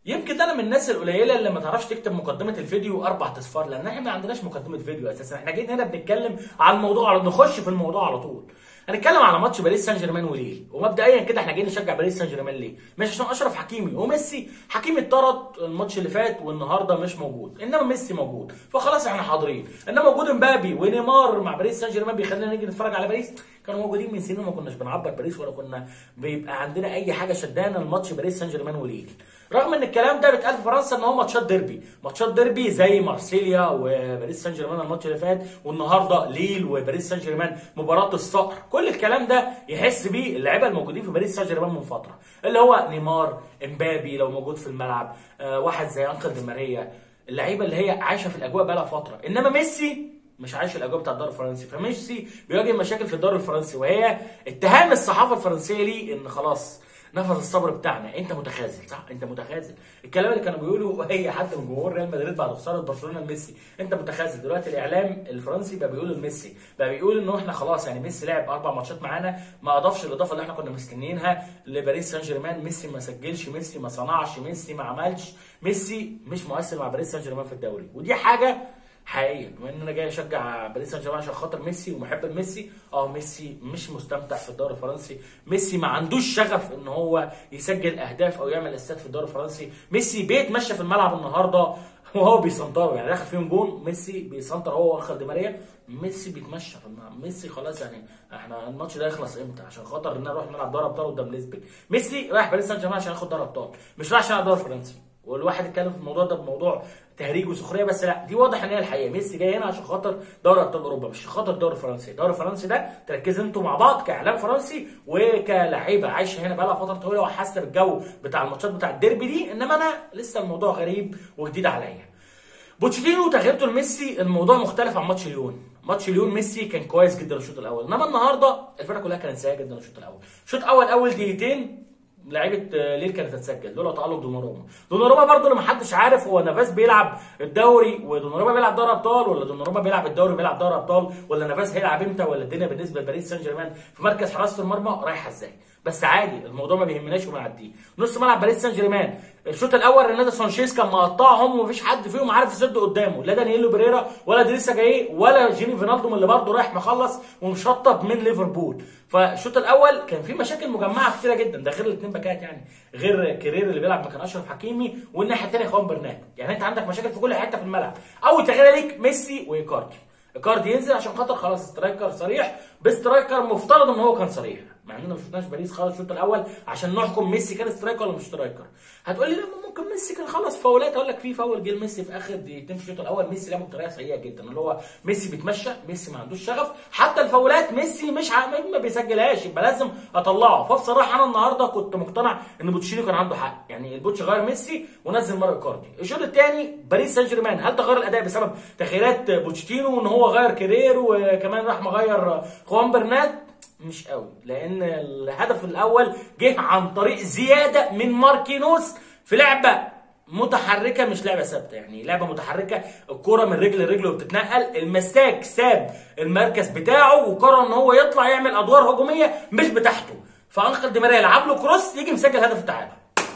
يمكن ده انا من الناس القليله اللي ما تعرفش تكتب مقدمه الفيديو اربع اصفار لان احنا ما عندناش مقدمه فيديو اساسا احنا جايين هنا بنتكلم على الموضوع على نخش في الموضوع على طول هنتكلم على ماتش باريس سان جيرمان وليل ومبدئيا كده احنا جايين نشجع باريس سان جيرمان ليه مش عشان اشرف حكيمي وميسي حكيمي اتطرد الماتش اللي فات والنهارده مش موجود انما ميسي موجود فخلاص احنا حاضرين انما وجود امبابي ونيمار مع باريس سان جيرمان بيخلينا نيجي نتفرج على باريس كانوا موجودين من سنين وما كناش بنعبر باريس ولا كنا بيبقى عندنا اي حاجه شدانا الماتش باريس سان جيرمان وليل رغم ان الكلام ده بيتقال في فرنسا ان هو ماتشات ديربي ماتشات ديربي زي مارسيليا وباريس سان جيرمان الماتش اللي فات والنهارده ليل وباريس سان جيرمان مباراه الصقر كل الكلام ده يحس بيه اللعيبه الموجودين في باريس سان جيرمان من فتره اللي هو نيمار امبابي لو موجود في الملعب آه واحد زي انخل دي ماريا اللعيبه اللي هي عايشه في الاجواء بقى لها فتره انما ميسي مش عايش الاجواء بتاع الدوري الفرنسي فميسي بيواجه مشاكل في الدوري الفرنسي وهي اتهام الصحافه الفرنسيه ليه ان خلاص نفس الصبر بتاعنا انت متخاذل صح انت متخاذل الكلام اللي كانوا بيقولوا اي حد من جمهور ريال مدريد بعد خساره برشلونه لميسي انت متخاذل دلوقتي الاعلام الفرنسي بقى بيقول لميسي بقى بيقول انه احنا خلاص يعني ميسي لعب اربع ماتشات معانا ما اضافش الاضافه اللي احنا كنا مستنيينها لباريس سان جيرمان ميسي ما سجلش ميسي ما صنعش ميسي ما عملش ميسي مش مؤثر مع باريس سان جيرمان في الدوري ودي حاجه حقيقيه بما ان انا جاي اشجع باريس سان جيرمان عشان خاطر ميسي ومحب ميسي اه ميسي مش مستمتع في الدوري الفرنسي ميسي ما عندوش شغف ان هو يسجل اهداف او يعمل اسيستات في الدوري الفرنسي ميسي بيتمشى في الملعب النهارده وهو بيسنطره يعني داخل فيهم جون ميسي بيسنطر هو وانخل دي ماريا ميسي بيتمشى في الملعب ميسي خلاص يعني احنا الماتش ده يخلص امتى عشان خاطر ان نروح نلعب دوري ابطال قدام ليزبيك ميسي رايح باريس سان جيرمان عشان ياخد دوري ابطال مش رايح عشان يلعب دوري فرنسي والواحد اتكلم في الموضوع ده بموضوع تهريج وسخريه بس لا دي واضح ان هي الحقيقه ميسي جاي هنا عشان خاطر دوري ابطال اوروبا مش عشان خاطر الدوري الفرنسي الدوري الفرنسي ده تركزوا انتوا مع بعض كاعلام فرنسي وكلاعيبه عايشه هنا بقى لها فتره طويله وحاسه بالجو بتاع الماتشات بتاع الديربي دي انما انا لسه الموضوع غريب وجديد عليا بوتشيلينو تغييرته لميسي الموضوع مختلف عن ماتش ليون ماتش ليون ميسي كان كويس جدا الشوط الاول انما النهارده الفرقه كلها كانت سيئه جدا الشوط الاول الشوط الاول اول دقيقتين لعيبه ليل كانت هتسجل لولا تالق دوناروما دوناروما برضه اللي محدش عارف هو نافاس بيلعب الدوري ودوناروما بيلعب دوري ابطال ولا دوناروما بيلعب الدوري بيلعب دوري ابطال ولا نافاس هيلعب امتى ولا الدنيا بالنسبه لباريس سان جيرمان في مركز حراسه المرمى رايحه ازاي بس عادي الموضوع ما بيهمناش وبنعديه نص ملعب باريس سان جيرمان الشوط الاول رينالدو سانشيز كان مقطعهم ومفيش حد فيهم عارف يسد قدامه لا دانييلو بريرا ولا دريسا جاي ولا جيني فينالدوم اللي برضه رايح مخلص ومشطب من ليفربول فالشوط الاول كان في مشاكل مجمعه كتيره جدا ده غير الاثنين باكات يعني غير كرير اللي بيلعب مكان اشرف حكيمي والناحيه الثانيه خوان برنات يعني انت عندك مشاكل في كل حته في الملعب اول تغيير ليك ميسي وايكاردي ايكاردي ينزل عشان خاطر خلاص سترايكر صريح بسترايكر مفترض ان هو كان صريح مع اننا ما شفناش باريس خالص الشوط الاول عشان نحكم ميسي كان سترايكر ولا مش سترايكر هتقول لي لما ممكن ميسي كان خلص فاولات اقول لك في فاول جه ميسي في اخر دقيقتين في الشوط الاول ميسي لعبه بطريقه سيئه جدا اللي هو ميسي بيتمشى ميسي ما عندوش شغف حتى الفاولات ميسي مش ع... ما بيسجلهاش يبقى لازم اطلعه فبصراحه انا النهارده كنت مقتنع ان بوتشينو كان عنده حق يعني البوتش غير ميسي ونزل مارو كاردي الشوط الثاني باريس سان جيرمان هل تغير الاداء بسبب تغييرات بوتشيتينو وان هو غير كرير وكمان راح مغير خوان برنات مش قوي لان الهدف الاول جه عن طريق زياده من ماركينوس في لعبه متحركه مش لعبه ثابته يعني لعبه متحركه الكره من رجل لرجل وبتتنقل المساك ساب المركز بتاعه وقرر ان هو يطلع يعمل ادوار هجوميه مش بتاعته فانخل دي ماريا يلعب له كروس يجي مسجل هدف التعادل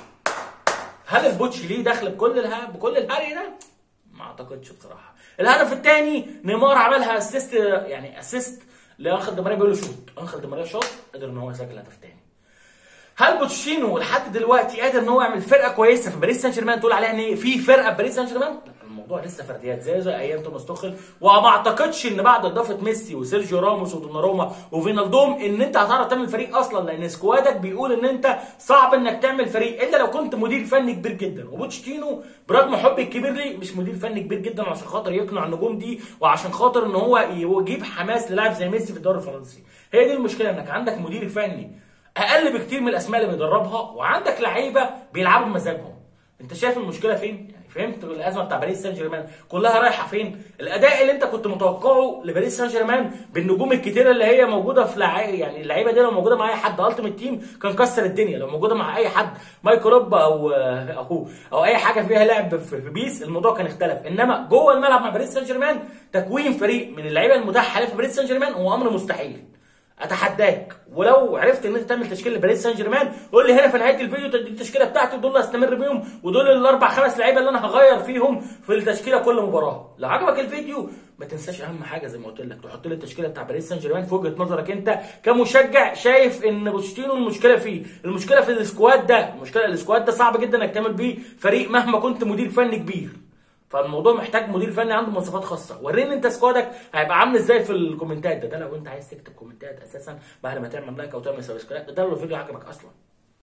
هل البوتش ليه دخل بكل اله... بكل الهري ده؟ ما اعتقدش بصراحه الهدف الثاني نيمار عملها اسيست يعني اسيست لانخل دي ماريا بيقول له شوط انخل دي ماريا شوط قدر ان هو يسجل هدف ثاني هل بوتشينو لحد دلوقتي قادر ان هو يعمل فرقه كويسه في باريس سان جيرمان تقول عليها ان في فرقه في باريس سان جيرمان؟ لا الموضوع لسه فرديات زي زي ايام توماس توخل وما اعتقدش ان بعد اضافه ميسي وسيرجيو راموس ودوناروما وفينالدوم ان انت هتعرف تعمل فريق اصلا لان سكوادك بيقول ان انت صعب انك تعمل فريق الا لو كنت مدير فني كبير جدا وبوتشينو برغم حبي الكبير ليه مش مدير فني كبير جدا عشان خاطر يقنع النجوم دي وعشان خاطر ان هو يجيب حماس للاعب زي ميسي في الدوري الفرنسي هي دي المشكله انك عندك مدير فني اقل بكتير من الاسماء اللي بيدربها وعندك لعيبه بيلعبوا بمزاجهم انت شايف المشكله فين يعني فهمت الازمه بتاع باريس سان جيرمان كلها رايحه فين الاداء اللي انت كنت متوقعه لباريس سان جيرمان بالنجوم الكتيره اللي هي موجوده في لعيبه يعني اللعيبه دي لو موجوده مع اي حد التيمت تيم كان كسر الدنيا لو موجوده مع اي حد مايكل روب او او او اي حاجه فيها لعب في بيس الموضوع كان اختلف انما جوه الملعب مع باريس سان جيرمان تكوين فريق من اللعيبه المتاحه حاليا في باريس سان جيرمان هو امر مستحيل اتحداك ولو عرفت ان انت تعمل تشكيل لباريس سان جيرمان قول لي هنا في نهايه الفيديو دي التشكيله بتاعتي ودول اللي هستمر بيهم ودول الاربع خمس لعيبه اللي انا هغير فيهم في التشكيله كل مباراه لو عجبك الفيديو ما تنساش اهم حاجه زي ما قلت لك تحط لي التشكيله بتاع باريس سان جيرمان في وجهه نظرك انت كمشجع شايف ان بوتشيتينو المشكله فيه المشكله في السكواد ده المشكله السكواد ده صعب جدا انك تعمل بيه فريق مهما كنت مدير فني كبير فالموضوع محتاج مدير فني عنده مواصفات خاصه وريني انت سكوادك هيبقى عامل ازاي في الكومنتات ده ده لو انت عايز تكتب كومنتات اساسا بعد ما تعمل لايك او تعمل سبسكرايب ده لو الفيديو عجبك اصلا